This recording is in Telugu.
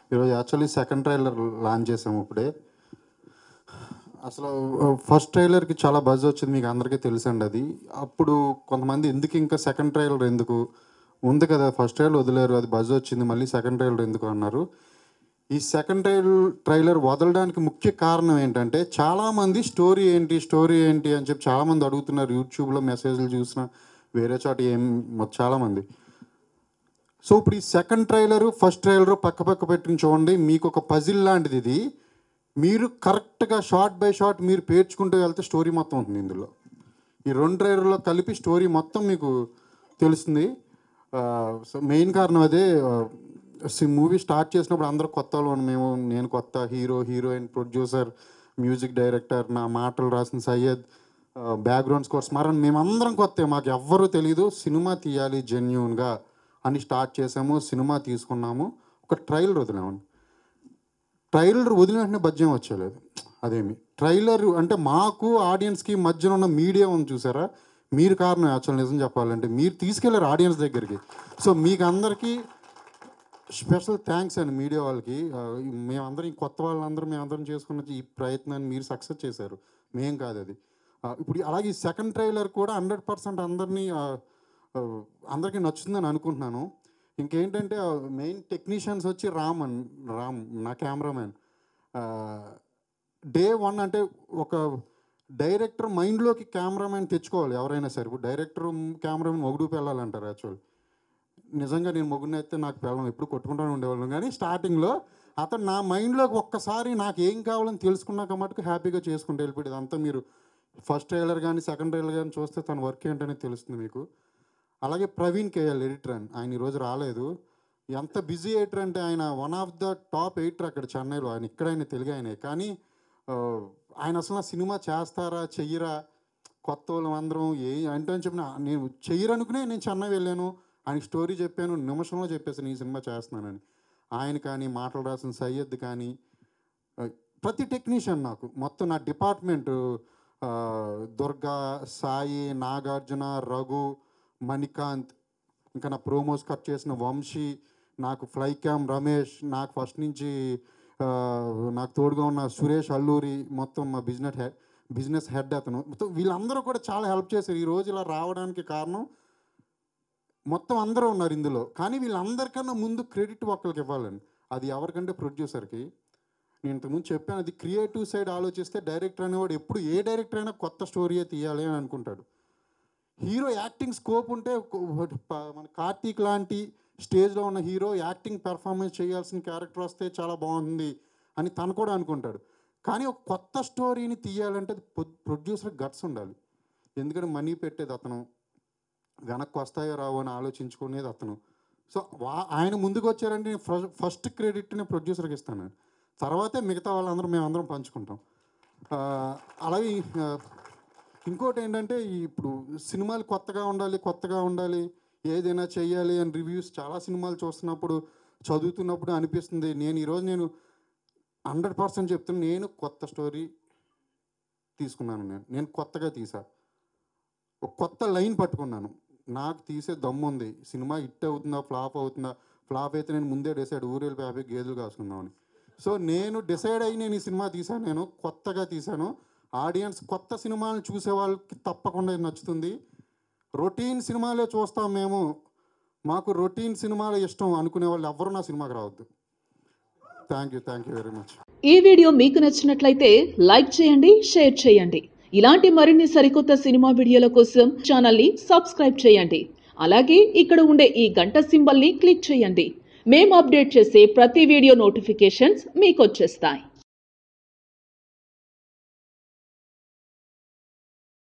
ఈరోజు యాక్చువల్లీ సెకండ్ ట్రైలర్ లాంచ్ చేసాము ఇప్పుడే అసలు ఫస్ట్ ట్రైలర్కి చాలా బజ్ వచ్చింది మీకు అందరికీ తెలుసండి అది అప్పుడు కొంతమంది ఎందుకు ఇంకా సెకండ్ ట్రైలర్ ఎందుకు ఉంది కదా ఫస్ట్ ట్రైలర్ వదిలేరు అది బజ్ వచ్చింది మళ్ళీ సెకండ్ ట్రైలర్ ఎందుకు అన్నారు ఈ సెకండ్ ట్రైల్ ట్రైలర్ వదలడానికి ముఖ్య కారణం ఏంటంటే చాలామంది స్టోరీ ఏంటి స్టోరీ ఏంటి అని చెప్పి చాలామంది అడుగుతున్నారు యూట్యూబ్లో మెసేజ్లు చూసిన వేరే చోట ఏం చాలామంది సో ఇప్పుడు ఈ సెకండ్ ట్రైలర్ ఫస్ట్ ట్రైలర్ పక్క పక్క పెట్టుకుని చూడండి మీకు ఒక పజిల్ లాంటిది ఇది మీరు కరెక్ట్గా షార్ట్ బై షార్ట్ మీరు పేర్చుకుంటూ వెళ్తే స్టోరీ మొత్తం ఉంటుంది ఇందులో ఈ రెండు ట్రైలర్లో కలిపి స్టోరీ మొత్తం మీకు తెలుస్తుంది ఆ, సో మెయిన్ కారణం అదే మూవీ స్టార్ట్ చేసినప్పుడు అందరూ కొత్త వాళ్ళు ఉన్నాం. మేము నేను కొత్త hero heroine producer music director నా మాటలు రాసిన సయ్యద్ బ్యాక్గ్రౌండ్ స్కోర్ స్మరణ్ మేమందరం కొత్త మాకు ఎవ్వరూ తెలియదు సినిమా తీయాలి జెన్యున్గా అని స్టార్ట్ చేసాము సినిమా తీసుకున్నాము ఒక ట్రైలర్ వదిలాము ట్రైలర్ వదిలిన వెంటనే బడ్జెం వచ్చేలేదు అదేమి ట్రైలర్ అంటే మాకు ఆడియన్స్కి మధ్యన ఉన్న మీడియా ఉంది చూసారా మీరు కారణం యాక్చువల్ నిజం చెప్పాలంటే మీరు తీసుకెళ్లారు ఆడియన్స్ దగ్గరికి సో మీకు అందరికీ స్పెషల్ థ్యాంక్స్ అండి మీడియా వాళ్ళకి ఆ, మేమందరం ఈ కొత్త వాళ్ళందరం మేమందరం చేసుకున్న ఈ ప్రయత్నాన్ని మీరు సక్సెస్ చేశారు మేం కాదు అది ఆ, ఇప్పుడు అలాగే ఈ సెకండ్ ట్రైలర్ కూడా హండ్రెడ్ పర్సెంట్ అందరినీ ఆ, ఆ, అందరికీ నచ్చుతుందని అనుకుంటున్నాను ఇంకేంటంటే మెయిన్ టెక్నీషియన్స్ వచ్చి రామ్ అన్ రామ్ నా కెమెరామ్యాన్ డే వన్ అంటే ఒక డైరెక్టర్ మైండ్లోకి కెమెరామ్యాన్ తెచ్చుకోవాలి ఎవరైనా సరే ఇప్పుడు డైరెక్టర్ కెమెరామెన్ మొగుడు వెళ్ళాలంటారు యాక్చువల్ నిజంగా నేను మొగ్గుని అయితే నాకు పిల్లలు ఎప్పుడు కొట్టుకుంటూనే ఉండేవాళ్ళం కానీ స్టార్టింగ్లో అతను నా మైండ్లోకి ఒక్కసారి నాకు ఏం కావాలని తెలుసుకున్నాక మటుకు హ్యాపీగా చేసుకుంటూ వెళ్ళిపోయేది అంతా మీరు ఫస్ట్ ట్రైలర్ కానీ సెకండ్ ట్రైలర్ కానీ చూస్తే తన వర్క్ ఏంటనేది తెలుస్తుంది మీకు అలాగే ప్రవీణ్ కేఎల్ ఎడిటర్ అని ఆయన ఈరోజు రాలేదు ఎంత బిజీ ఎడిటర్ అంటే ఆయన one of the top editor అక్కడ చెన్నైలో ఆయన ఇక్కడ ఆయన తెలుగు ఆయనే కానీ ఆ, ఆయన అసలు నా సినిమా చేస్తారా చెయ్యరా కొత్త వాళ్ళు అందరం ఏ అంటే అని చెప్పిన నేను చెయ్యరనుకునే నేను చెన్నై వెళ్ళాను ఆయనకి స్టోరీ చెప్పాను నిమిషంలో చెప్పేసాను ఈ సినిమా చేస్తున్నానని ఆయన కానీ మాటలు రాసిన సయ్యద్ కానీ ఆ, ప్రతి టెక్నీషియన్ నాకు మొత్తం నా డిపార్ట్మెంట్ దుర్గా సాయి నాగార్జున రఘు మణికాంత్ ఇంకా నా ప్రోమోస్ కట్ చేసిన వంశీ నాకు ఫ్లై క్యామ్ రమేష్ నాకు ఫస్ట్ నుంచి ఆ, నాకు తోడుగా ఉన్న సురేష్ అల్లూరి మొత్తం మా బిజినెస్ హెడ్ బిజినెస్ హెడ్ అతను మొత్తం వీళ్ళందరూ కూడా చాలా హెల్ప్ చేశారు ఈ రోజు ఇలా రావడానికి కారణం మొత్తం అందరూ ఉన్నారు ఇందులో కానీ వీళ్ళందరికన్నా ముందు క్రెడిట్ ఒక్కరికి ఇవ్వాలండి అది ఎవరికంటే ప్రొడ్యూసర్కి నేను ఇంతకుముందు చెప్పాను అది క్రియేటివ్ సైడ్ ఆలోచిస్తే డైరెక్టర్ అనేవాడు ఎప్పుడు ఏ డైరెక్టర్ అయినా కొత్త స్టోరీయే తీయాలి అని అనుకుంటాడు హీరో యాక్టింగ్ స్కోప్ ఉంటే ఒక- ప- మన కార్తీక్ లాంటి స్టేజ్లో ఉన్న హీరో యాక్టింగ్ పెర్ఫార్మెన్స్ చేయాల్సిన క్యారెక్టర్ వస్తే చాలా బాగుంది అని తను కూడా అనుకుంటాడు కానీ ఒక కొత్త స్టోరీని తీయాలంటే ప్రొడ్యూసర్ గట్స్ ఉండాలి ఎందుకంటే మనీ పెట్టేది అతను వెనక్కి వస్తాయో రావో అని ఆలోచించుకునేది అతను సో వా ఆయన ముందుకు వచ్చారంటే నేను ఫస్ట్ ఫస్ట్ క్రెడిట్ని ప్రొడ్యూసర్కి ఇస్తాను తర్వాతే మిగతా వాళ్ళందరం మేమందరం పంచుకుంటాం ఆ, అలాగే ఆ, ఇంకోటి ఏంటంటే ఈ ఇప్పుడు సినిమాలు కొత్తగా ఉండాలి కొత్తగా ఉండాలి ఏదైనా చెయ్యాలి అని రివ్యూస్ చాలా సినిమాలు చూస్తున్నప్పుడు చదువుతున్నప్పుడు అనిపిస్తుంది నేను ఈరోజు నేను హండ్రెడ్ పర్సెంట్ చెప్తున్నా నేను కొత్త స్టోరీ తీసుకున్నాను నేను నేను కొత్తగా తీసా ఒక కొత్త లైన్ పట్టుకున్నాను నాకు తీసే దమ్ము ఉంది సినిమా హిట్ అవుతుందా ఫ్లాప్ అవుతుందా ఫ్లాప్ అయితే నేను ముందే డిసైడ్ ఊరేళ్ళి హ్యాపీ గేదెలు కాసుకుందామని సో నేను డిసైడ్ అయ్యి నేను ఈ సినిమా తీశాను నేను కొత్తగా తీశాను ఆడియన్స్ కొత్త సినిమాలను చూసే వాళ్ళకి తప్పకుండా ఇది నచ్చుతుంది రొటీన్ సినిమాలే చూస్తాం మేము మాకు రొటీన్ సినిమాలు ఇష్టం అనుకునే వాళ్ళు ఎవ్వరూ నా సినిమాకి రావద్దు thank you thank you very much ఈ వీడియో మీకు నచ్చినట్లయితే లైక్ చేయండి షేర్ చేయండి ఇలాంటి మరిన్ని సరికొత్త సినిమా వీడియోల కోసం ఛానల్ని సబ్స్క్రైబ్ చేయండి అలాగే ఇక్కడ ఉండే ఈ గంట సింబల్ని క్లిక్ చేయండి మేము అప్డేట్ చేసే ప్రతి వీడియో నోటిఫికేషన్స్ మీకు వచ్చేస్తాయి